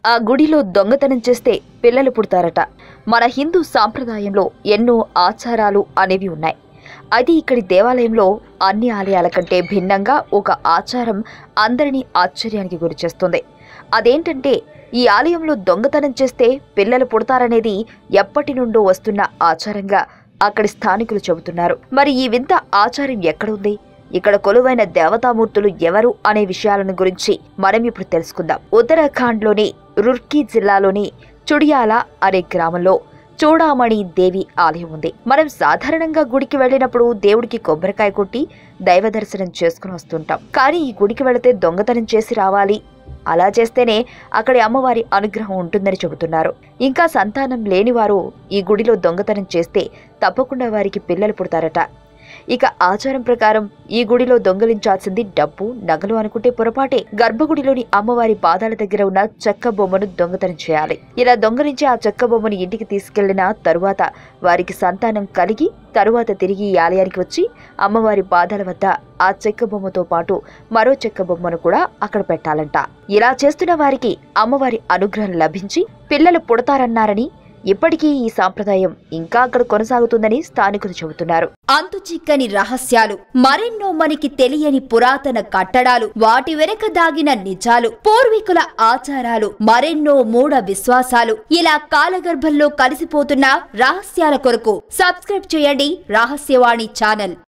ఆ గుడిలో దొంగతనం చేస్తే పిల్లలు పుడతారట మన హిందూ సాంప్రదాయంలో ఎన్నో ఆచారాలు అనేవి ఉన్నాయి అయితే ఇక్కడి దేవాలయంలో అన్ని ఆలయాల కంటే భిన్నంగా ఒక ఆచారం అందరినీ ఆశ్చర్యానికి గురిచేస్తుంది అదేంటంటే ఈ ఆలయంలో దొంగతనం చేస్తే పిల్లలు పుడతారనేది ఎప్పటి నుండో వస్తున్న ఆచారంగా అక్కడి స్థానికులు చెబుతున్నారు మరి ఈ వింత ఆచారం ఎక్కడుంది ఇక్కడ కొలువైన దేవతామూర్తులు ఎవరు అనే విషయాలను గురించి మనం ఇప్పుడు తెలుసుకుందాం ఉత్తరాఖండ్లోని రుర్కీ జిల్లాలోని చుడియాల అనే గ్రామంలో చూడామణి దేవి ఆలయం ఉంది మనం సాధారణంగా గుడికి వెళ్ళినప్పుడు దేవుడికి కొబ్బరికాయ కొట్టి దైవ దర్శనం చేసుకుని వస్తుంటాం కానీ ఈ గుడికి వెళితే దొంగతనం చేసి రావాలి అలా చేస్తేనే అక్కడి అమ్మవారి అనుగ్రహం ఉంటుందని చెబుతున్నారు ఇంకా సంతానం లేనివారు ఈ గుడిలో దొంగతనం చేస్తే తప్పకుండా వారికి పిల్లలు పుడతారట ఇక ఆచారం ప్రకారం ఈ గుడిలో దొంగలించాల్సింది డబ్బు నగలు అనుకుంటే పొరపాటే గర్భగుడిలోని అమ్మవారి పాదాల దగ్గర ఉన్న చెక్క బొమ్మను దొంగతనం చేయాలి ఇలా దొంగలించి ఆ చెక్క బొమ్మను ఇంటికి తీసుకెళ్లిన తరువాత వారికి సంతానం కలిగి తరువాత తిరిగి ఈ ఆలయానికి వచ్చి అమ్మవారి పాదాల వద్ద ఆ చెక్క బొమ్మతో పాటు మరో చెక్క బొమ్మను కూడా అక్కడ పెట్టాలంట ఇలా చేస్తున్న వారికి అమ్మవారి అనుగ్రహం లభించి పిల్లలు పుడతారన్నారని ఇప్పటికీ ఈ సాంప్రదాయం ఇంకా అక్కడ కొనసాగుతుందని స్థానికులు చెబుతున్నారు అంతు చిక్కని రహస్యాలు మరెన్నో మనకి తెలియని పురాతన కట్టడాలు వాటి వెనక దాగిన నిజాలు పూర్వీకుల ఆచారాలు మరెన్నో మూఢ విశ్వాసాలు ఇలా కాలగర్భంలో కలిసిపోతున్న రహస్యాల కొరకు సబ్స్క్రైబ్ చేయండి రహస్యవాణి ఛానల్